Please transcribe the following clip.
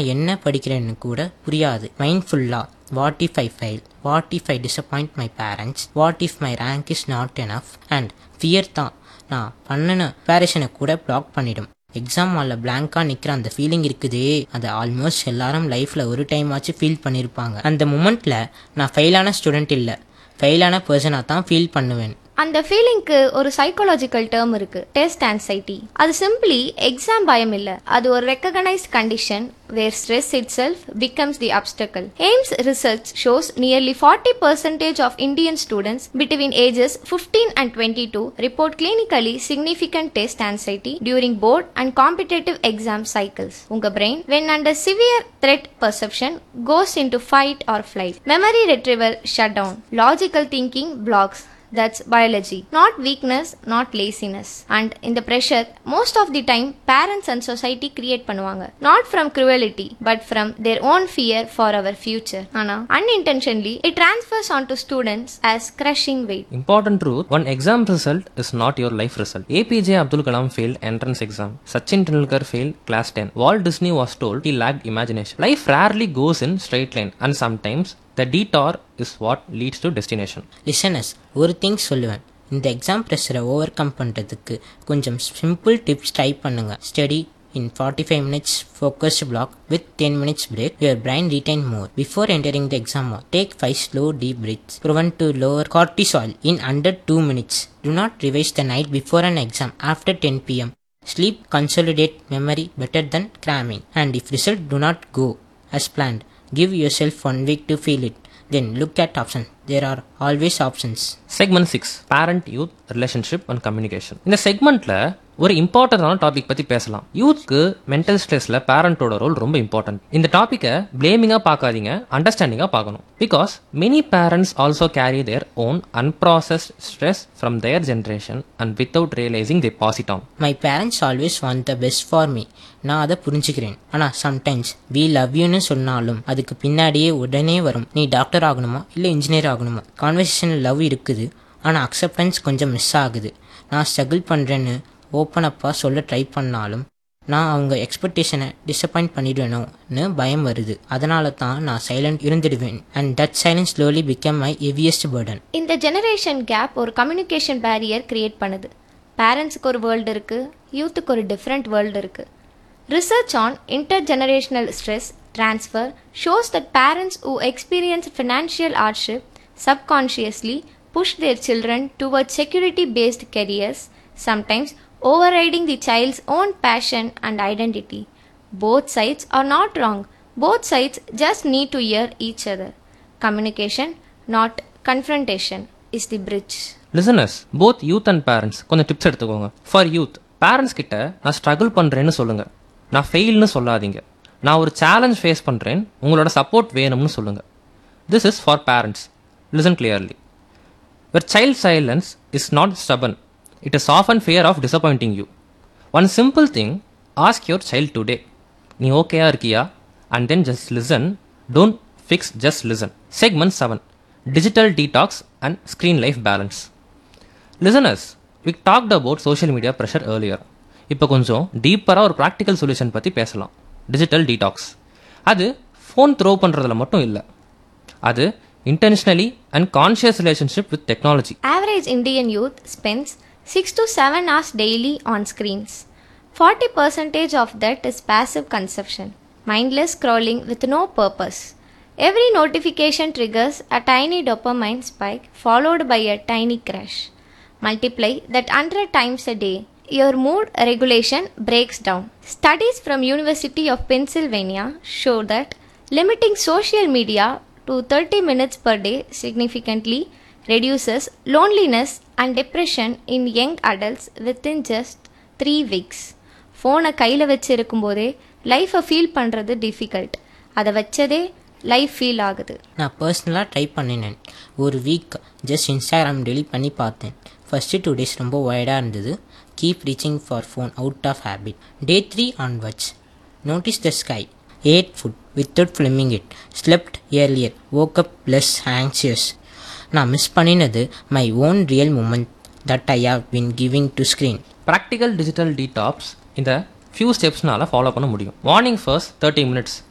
நான் என்ன படிக்கிறேன்னு கூட புரியாது மைண்ட் ஃபுல்லாக what if I fail what if I disappoint my parents what if my rank is not enough and fear தான் நான் பண்ணின ப்ரிப்பரேஷனை கூட பிளாக் பண்ணிடும் எக்ஸாம் ஹாலில் பிளாங்காக நிற்கிற அந்த ஃபீலிங் இருக்குதே அது ஆல்மோஸ்ட் எல்லாரும் லைஃப்பில் ஒரு டைம் ஆச்சு ஃபீல் பண்ணியிருப்பாங்க அந்த மூமெண்ட்டில் நான் ஃபெயிலான ஸ்டூடெண்ட் இல்லை ஃபெயிலான பர்சனாக தான் ஃபீல் பண்ணுவேன் அந்த ஃபீலிங்க்கு ஒரு சைக்காலஜிக்கல் டேர்ம் இருக்கு டெஸ்ட் ஆன்சைட்டி அது சிம்பிளி எக்ஸாம் பயம் இல்ல அது ஒரு recognised condition where stress itself becomes the obstacle AIIMS research shows nearly forty percentage of Indian students between ages fifteen and twenty two report clinically significant test anxiety during board and competitive exam cycles உங்க brain when under severe threat perception goes into fight or flight memory retrieval shut down logical thinking blocks that's biology not weakness not laziness and in the pressure most of the time parents and society create பண்ணுவாங்க not from cruelty but from their own fear for our future ஆனா unintentionally it transfers onto students as crushing weight Important truth one exam result is not your life result. APJ Abdul Kalam failed entrance exam. Sachin Tendulkar failed class 10. Walt Disney was told he lacked imagination. Life rarely goes in straight line and sometimes the detour is what leads to destination. Listeners ஒரு thing சொல்லுவேன் இந்த exam ப்ரெஷரை overcome பண்ணுறதுக்கு கொஞ்சம் simple tips try பண்ணுங்க study in forty five minutes focused block with ten minutes break your brain retain more before entering the exam take five slow deep breaths prevent to lower cortisol in under 2 minutes do not revise the night before an exam after 10 pm sleep consolidate memory better than cramming and if result do not go as planned give yourself one week to feel it then look at options there are always options segment six parent youth relationship and communication இந்த செக்மெண்ட்ல ஒரு இம்பார்ட்டன்டான topic பத்தி பேசலாம் யூத்க்கு mental ஸ்ட்ரெஸ்ல பேரண்டோட role ரொம்ப இம்பார்ட்டன்ட் இந்த டாப்பிக்கை பிளேமிங்கா பார்க்காதீங்க அண்டர்ஸ்டாண்டிங்கா பார்க்கணும் because many parents also carry their own unprocessed stress from their generation and without realising they pass it on my parents always want the best for me நான் அதை புரிஞ்சுக்கிறேன் ஆனால் சம்டைம்ஸ் வி லவ் யூன்னு சொன்னாலும் அதுக்கு பின்னாடியே உடனே வரும் நீ டாக்டர் ஆகணுமா இல்லை இன்ஜினியர் ஆகணுமா கான்வர்சேஷனில் லவ் இருக்குது ஆனால் அக்செப்டன்ஸ் கொஞ்சம் மிஸ் ஆகுது நான் ஸ்ட்ரகிள் பண்ணுறேன்னு ஓப்பன் அப்பாக சொல்ல ட்ரை பண்ணாலும் நான் அவங்க எக்ஸ்பெக்டேஷனை டிசப்பாயிண்ட் பண்ணிடுவேனோன்னு பயம் வருது அதனால தான் நான் சைலண்ட் இருந்துடுவேன் and that silence slowly become my heaviest burden இந்த ஜெனரேஷன் கேப் ஒரு கம்யூனிகேஷன் பேரியர் கிரியேட் பண்ணுது பேரண்ட்ஸுக்கு ஒரு வேர்ல்டு இருக்கு யூத்துக்கு ஒரு டிஃப்ரெண்ட் வேர்ல்டு இருக்கு research on intergenerational stress transfer shows that parents who experience financial hardship subconsciously push their children towards security based careers, sometimes overriding the child's own passion and identity. Both sides are not wrong. Both sides just need to hear each other. Communication, not confrontation, is the bridge. Listeners both youth and parents கொஞ்சம் tips எடுத்துக்கோங்க for youth parents கிட்ட நான் struggle பண்ணுறேன்னு சொல்லுங்க நான் ஃபெயில்னு சொல்லாதீங்க நான் ஒரு சேலஞ்ச் ஃபேஸ் பண்ணுறேன் உங்களோட சப்போர்ட் வேணும்னு சொல்லுங்க this is for parents listen clearly Your child silence is not stubborn. It is often fear of disappointing you. One simple thing ask your child today. நீ ஓகேயா இருக்கியா and then just listen don't fix just listen segment seven digital detox and screen life balance listeners we talked about social media pressure earlier இப்போ கொஞ்சம் டீப்பராக ஒரு practical solution பற்றி பேசலாம் digital detox அது ஃபோன் த்ரோ பண்ணுறதுல மட்டும் இல்லை அது intentionally and conscious relationship with technology Average Indian youth spends 6 to 7 hours daily on screens. 40% of that is passive consumption, mindless scrolling with no purpose. Every notification triggers a tiny dopamine spike followed by a tiny crash. Multiply that 100 times a day. Your mood regulation breaks down. Studies from University of Pennsylvania show that limiting social media to 30 minutes per day significantly reduces loneliness and depression in young adults within just three weeks ஃபோனை கையில் வச்சு இருக்கும்போதே லைஃப்பை feel பண்ணுறது difficult அதை வச்சதே life feel ஆகுது நான் பர்சனலாக ட்ரை பண்ணினேன் ஒரு வீக் ஜஸ்ட் இன்ஸ்டாகிராம் டெலிட் பண்ணி பார்த்தேன் ஃபஸ்ட்டு டூ டேஸ் ரொம்ப ஒயர்டாக இருந்தது keep reaching for phone out of habit day three onwards notice the sky ate food without filming it slept earlier woke up less anxious நான் miss பண்ணினது my own real moment that I have been giving to screen practical digital detox இந்த few ஸ்டெப்ஸ்னால follow பண்ண முடியும் morning first thirty minutes